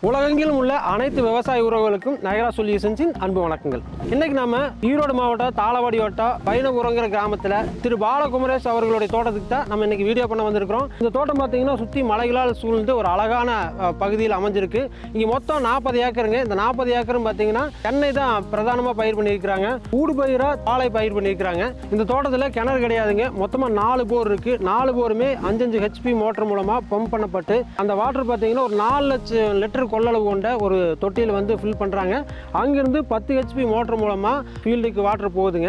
உலகெங்கிலும் உள்ள அனைத்து விவசாய உறவுகளுக்கும் நகரா சொல்யூஷன்ஸின் அன்பு வணக்கங்கள் இன்னைக்கு நாம ஈரோடு மாவட்டம் தாளவாடி வட்டம் பைனபுரங்கிற கிராமத்தில் திரு பாலகுமரேஷ் அவர்களுடைய தோட்டத்துக்கு தான் நம்ம இன்னைக்கு வீடியோ பண்ண வந்திருக்கிறோம் இந்த தோட்டம் பார்த்தீங்கன்னா சுற்றி மலைகளால் சூழ்ந்து ஒரு அழகான அஹ், பகுதியில் அமைஞ்சிருக்கு இங்கே மொத்தம் நாற்பது ஏக்கருங்க இந்த நாற்பது ஏக்கரும் பார்த்தீங்கன்னா தென்னை தான் பிரதானமாக பயிர் பண்ணியிருக்கிறாங்க ஊடு பயிராக தாளை பயிர் பண்ணியிருக்கிறாங்க இந்த தோட்டத்தில் கிணறு கிடையாதுங்க மொத்தமாக நாலு போர் இருக்கு நாலு போருமே அஞ்சஞ்சு ஹெச்பி மோட்டர் மூலமாக பம்ப் பண்ணப்பட்டு அந்த வாட்டர் பார்த்தீங்கன்னா ஒரு நாலு லட்சம் லிட்டர் கொள்ளளவு கொண்ட ஒரு தொட்டியில் வந்து ஃபில் பண்ணுறாங்க அங்கிருந்து பத்து ஹெச்பி மோட்டர் மூலமாக ஃபீல்டுக்கு வாட்டர் போகுதுங்க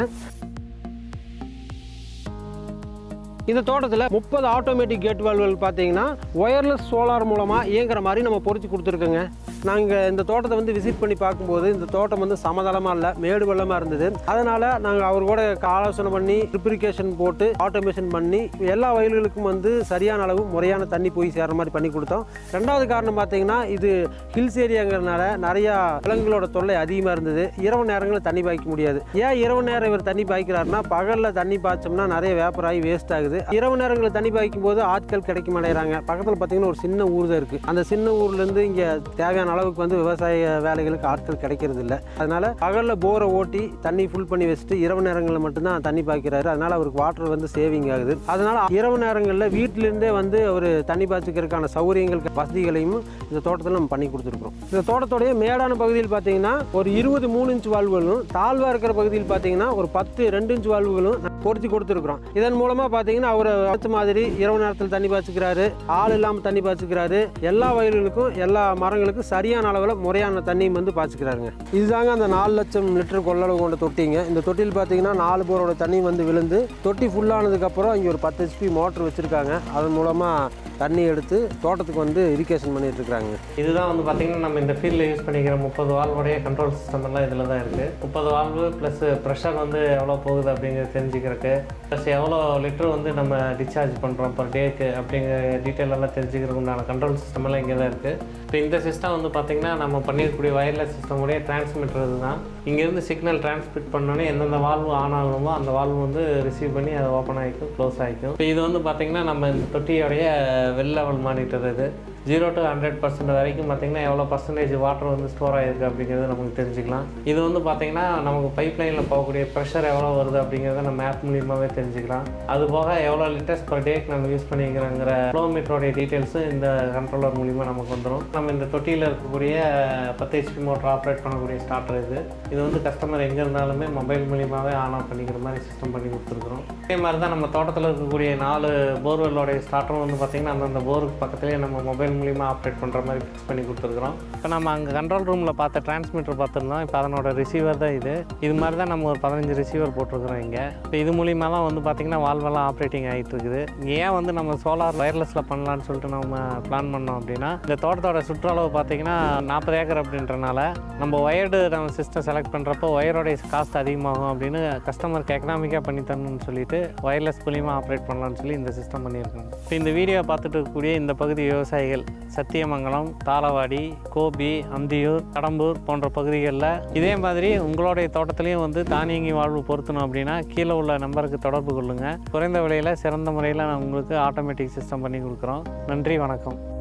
இந்த தோட்டத்தில் முப்பது ஆட்டோமேட்டிக் கேட் வால்வுகள் பார்த்தீங்கன்னா ஒயர்லெஸ் சோலார் மூலமாக இயங்குற மாதிரி நம்ம பொருத்தி கொடுத்துருக்கோங்க நாங்கள் இந்த தோட்டத்தை வந்து விசிட் பண்ணி பார்க்கும்போது இந்த தோட்டம் வந்து சமதளமாக இல்லை மேடு வெள்ளமாக இருந்தது அதனால் நாங்கள் அவர் கூட ஆலோசனை பண்ணி ட்ரிப்ரிகேஷன் போட்டு ஆட்டோமேஷன் பண்ணி எல்லா வயல்களுக்கும் வந்து சரியான அளவு முறையான தண்ணி போய் சேர்ற மாதிரி பண்ணி கொடுத்தோம் ரெண்டாவது காரணம் பார்த்தீங்கன்னா இது ஹில்ஸ் ஏரியாங்கிறதுனால நிறையா விலங்குகளோட தொல்லை அதிகமாக இருந்தது இரவு நேரங்களில் தண்ணி பாய்க்க முடியாது ஏன் இரவு நேரம் இவர் தண்ணி பாய்க்கிறாருன்னா பகலில் தண்ணி பாய்ச்சோம்னா நிறைய வேப்பர் ஆகி வேஸ்ட் ஆகுது இரவு நேரங்களில் தண்ணி பாய்க்கும் போது ஆட்கள் கிடைக்க மாட்டேறாங்க பக்கத்தில் பார்த்தீங்கன்னா ஒரு சின்ன ஊர் தான் இருக்குது அந்த சின்ன ஊர்லேருந்து இங்கே தேவையான அளவுக்கு வந்து விவசாய வேலைகளுக்கு ஆட்கள் கிடைக்கிறது இல்லை அதனால பகலில் போரை ஓட்டி தண்ணி ஃபுல் பண்ணி வச்சுட்டு இரவு நேரங்களில் மட்டும்தான் தண்ணி பாய்க்கிறாரு அதனால அவருக்கு வாட்டர் வந்து சேவிங் ஆகுது அதனால இரவு நேரங்களில் வீட்டிலேருந்தே வந்து அவர் தண்ணி பாய்ச்சிக்கிறதுக்கான சௌகரியங்கள் வசதிகளையும் இந்த தோட்டத்தில் நம்ம பண்ணி கொடுத்துருக்குறோம் இந்த தோட்டத்தோடைய மேடான பகுதியில் பார்த்தீங்கன்னா ஒரு இருபது மூணு இன்ச் வால்வுகளும் தாழ்வாக இருக்கிற பகுதியில் பார்த்தீங்கன்னா ஒரு பத்து ரெண்டு இன்ச் வால்வுகளும் பொருத்தி கொடுத்துருக்குறோம் இதன் மூலமாக பார்த்தீங்கன்னா அவர் வச்ச மாதிரி இரவு நேரத்தில் தண்ணி பாய்ச்சிக்கிறாரு ஆள் இல்லாமல் தண்ணி பாய்ச்சிக்கிறாரு எல்லா வயல்களுக்கும் எல்லா மரங்களுக்கும் சரியான அளவில் முறையான தண்ணியும் வந்து பாய்ச்சிக்கிறாருங்க இதுதாங்க அந்த நாலு லட்சம் லிட்டர் கொள்ளளவு கொண்ட தொட்டிங்க இந்த தொட்டியில் பார்த்தீங்கன்னா நாலு போரோட தண்ணி வந்து விழுந்து தொட்டி ஃபுல்லானதுக்கப்புறம் இங்கே ஒரு பத்து ஹெச்பி மோட்டர் வச்சுருக்காங்க அதன் மூலமாக தண்ணி எடுத்து தோட்டத்துக்கு வந்து இரிகேஷன் பண்ணிட்டு இருக்காங்க இதுதான் வந்து பார்த்தீங்கன்னா நம்ம இந்த ஃபீல்டில் யூஸ் பண்ணிக்கிற முப்பது வால்வுடைய கண்ட்ரோல் சிஸ்டம் எல்லாம் இதில் தான் இருக்குது முப்பது வால்வு ப்ளஸ் ப்ரெஷர் வந்து எவ்வளோ போகுது அப்படிங்கிறது தெரிஞ்சுக்கிறதுக்கு ப்ளஸ் எவ்வளோ லிட்டர் வந்து நம்ம டிஸ்சார்ஜ் பண்ணுறோம் பர் டேக்கு அப்படிங்கிற டீட்டெயில் எல்லாம் தெரிஞ்சுக்கிறதுக்கு உண்டான கண்ட்ரோல் சிஸ்டம் எல்லாம் இங்கே தான் இருக்குது இப்போ இந்த சிஸ்டம் வந்து பார்த்திங்கன்னா நம்ம பண்ணியிருக்கக்கூடிய வயர்லெஸ் சிஸ்டமுடைய டிரான்ஸ்மிட்டர் இதுதான் இங்கேருந்து சிக்னல் டிரான்ஸ்மிட் பண்ணோன்னே எந்தெந்த வால்வு ஆன் ஆகணுமோ அந்த வால்வு வந்து ரிசீவ் பண்ணி அது ஓப்பன் ஆகிக்கும் க்ளோஸ் ஆகிக்கும் இப்போ இது வந்து பார்த்திங்கன்னா நம்ம இந்த தொட்டியோடைய வெல் லெவல் மானிட்டர் இது ஜீரோ டு ஹண்ட்ரட் பர்சன்ட் வரைக்கும் பார்த்தீங்கன்னா எவ்வளோ பர்சன்டேஜ் வாட்டர் வந்து ஸ்டோர் ஆகிருக்கு அப்படிங்கிறது நமக்கு தெரிஞ்சுக்கலாம் இது வந்து பார்த்தீங்கன்னா நமக்கு பைப் லைனில் போகக்கூடிய ப்ரெஷர் எவ்வளோ வருது அப்படிங்கிறத நம்ம ஆப் மூலியமாகவே தெரிஞ்சுக்கலாம் அது போக எவ்வளோ லிட்டர்ஸ் பர் டேக்கு நம்ம யூஸ் பண்ணிக்கிறோங்கிற கிலோமீட்டரோடைய டீட்டெயில்ஸும் இந்த கண்ட்ரோலர் மூலிமா நமக்கு வந்துடும் நம்ம இந்த தொட்டியில் இருக்கக்கூடிய பத்து ஹெச்பி மோட்டர் ஆப்ரேட் பண்ணக்கூடிய ஸ்டார்டர் இது இது வந்து கஸ்டமர் எங்கே இருந்தாலுமே மொபைல் மூலியமாகவே ஆன் ஆஃப் பண்ணிக்கிற மாதிரி சிஸ்டம் பண்ணி கொடுத்துருக்குறோம் அதே மாதிரி தான் நம்ம தோட்டத்தில் இருக்கக்கூடிய நாலு போர்வெல்லோடைய ஸ்டார்டரும் வந்து பார்த்திங்கன்னா அந்தந்த போருக்கு பக்கத்துலேயே நம்ம மொபைல் மூலியமாக ஆப்ரேட் பண்ணுற மாதிரி ஃபிக்ஸ் பண்ணி கொடுத்துருக்குறோம் இப்போ நம்ம அங்கே கண்ட்ரோல் ரூமில் பார்த்த டிரான்ஸ்மிட்டர் பார்த்துருந்தோம் இப்போ அதனோட ரிசீவர் தான் இது இது மாதிரி தான் நம்ம ஒரு பதினஞ்சு ரிசீவர் போட்டிருக்கிறோம் இங்கே இப்போ இது மூலியமாக தான் வந்து பார்த்திங்கன்னா வால்வெல்லாம் ஆப்ரேட்டிங் ஆகிட்டு இருக்குது ஏன் வந்து நம்ம சோலார் வயர்லெஸில் பண்ணலான்னு சொல்லிட்டு நம்ம பிளான் பண்ணோம் அப்படின்னா இந்த தோட்டத்தோட சுற்றளவு பார்த்திங்கன்னா நாற்பது ஏக்கர் அப்படின்றனால நம்ம ஒயர்டு நம்ம சிஸ்டம் செலக்ட் பண்ணுறப்போ ஒயரோடைய காஸ்ட் அதிகமாகும் அப்படின்னு கஸ்டமருக்கு எக்கனாமிக்காக பண்ணி தரணும்னு சொல்லிட்டு ஒயர்லெஸ் மூலியமாக ஆப்ரேட் பண்ணலாம்னு சொல்லி இந்த சிஸ்டம் பண்ணியிருக்கோம் இப்போ இந்த வீடியோ பார்த்துட்டு இருக்கக்கூடிய இந்த பகுதி விவசாயிகள் சத்தியமங்கலம் தாளவாடி கோபி அந்தியூர் கடம்பூர் போன்ற பகுதிகளில் இதே மாதிரி உங்களுடைய தோட்டத்துலேயும் வந்து தானியங்கி வாழ்வு பொருத்தணும் அப்படின்னா கீழே உள்ள நம்பருக்கு தொடர்பு கொள்ளுங்கள் குறைந்த விலையில் சிறந்த முறையில் நான் உங்களுக்கு ஆட்டோமேட்டிக் சிஸ்டம் பண்ணி கொடுக்குறோம் நன்றி வணக்கம்